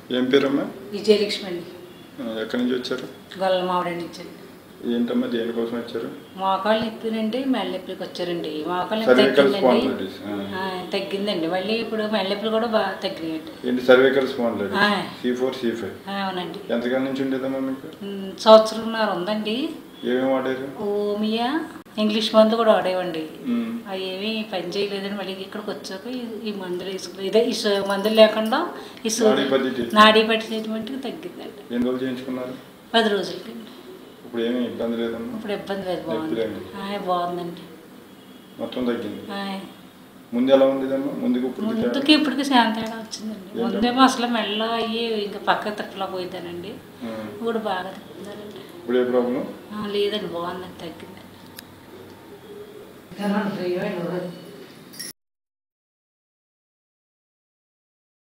ఏం పేరమ్మా విజయలక్ష్మి అండి ఆ, ఎక్కడి నుంచి వచ్చారు గొల్ల మామిడి నుంచి అండి ఏంటమ్మా దేనికోసం వచ్చారు మోకాళ్ళు నొప్పినండి మెల్ల నొప్పికి వచ్చారండి మోకాళ్ళు నొప్పి సర్వికల్ తగ్గిందండి స్పాండిలైటిస్ ఆ, తగ్గిందండి మళ్ళీ ఇప్పుడు మెల్ల నొప్పులు కూడా బాగా తగ్గినాయండి ఏంటి సర్వికల్ స్పాండిలైటిస్ ఆ. సి ఫోర్ సి ఫైవ్ ఆ, అవునండి ఎంతకాలం నుంచి ఉండేదమ్మా మీకు ఉమ్, సంవత్సరంన్నర ఉందండి ఏమేమి వాడారు ఓమియా ఇంగ్లీష్ మందు కూడా వాడేవండి ఉమ్. అవి ఏమీ పని చేయలేదని మళ్ళీ ఇక్కడికి వచ్చాక ఈ- ఈ మందులు వేసుకుని ఇదే ఈ సు- మందులు లేకుండా ఈ సు- నాడీ పద్ధతి చేసి- నాడీ పట్టినటువంటి తగ్గిందండి ఎన్ని రోజులు చేయించుకున్నారు పది రోజులకి ఇప్పుడు ఏమీ ఇబ్బంది లేదమ్మా ఇప్పుడు ఇబ్బంది లేదు బాగుంది నొప్పిలేండి. ఆ, బాగుందండి మొత్తం తగ్గింది ఆ, ముందు ఎలా ఉండేదమ్మా ముందుకు ఇప్పుడు ముందుకి ఇప్పటికి శాంత తేడా వచ్చిందండి ముందేమో అసలు మెల్ల అయ్యి ఇంకా పక్క తిప్పలా పోయిద్దానండి ఇప్పుడు బాగా తిప్పుతారండి ఇప్పుడు ఏ ప్రాబ్లం ఆ, లేదండి బాగుందండి తగ్గిందండి